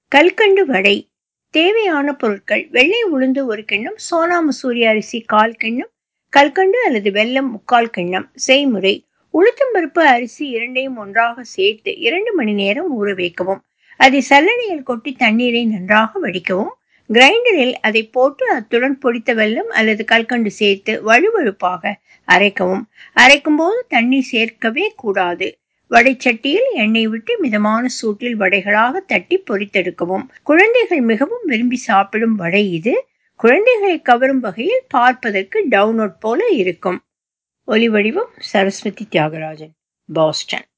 கல்கண்டு வடை தேவையான பொருட்கள் வெள்ளை உளுந்து ஒரு கிண்ணம் சோனா மசூரி அரிசி கால் கிண்ணம் கல்கண்டு அல்லது வெல்லம் முக்கால் கிண்ணம் செய்முறை உளுத்தம்பருப்பு அரிசி இரண்டையும் ஒன்றாக சேர்த்து இரண்டு மணி நேரம் ஊற வைக்கவும் அதை சல்லடையில் கொட்டி தண்ணீரை நன்றாக வடிக்கவும் கிரைண்டரில் அதை போட்டு அத்துடன் பொடித்த வெல்லம் அல்லது கல்கண்டு சேர்த்து வழுவழுப்பாக அரைக்கவும் அரைக்கும் போது தண்ணீர் சேர்க்கவே கூடாது வடைச்சட்டியில் எண்ணெய் விட்டு மிதமான சூட்டில் வடைகளாக தட்டி பொரித்தெடுக்கவும் குழந்தைகள் மிகவும் விரும்பி சாப்பிடும் வடை இது குழந்தைகளை கவரும் வகையில் பார்ப்பதற்கு டவுனோட் போல இருக்கும் ஒலி வடிவம் சரஸ்வதி தியாகராஜன் பாஸ்டன்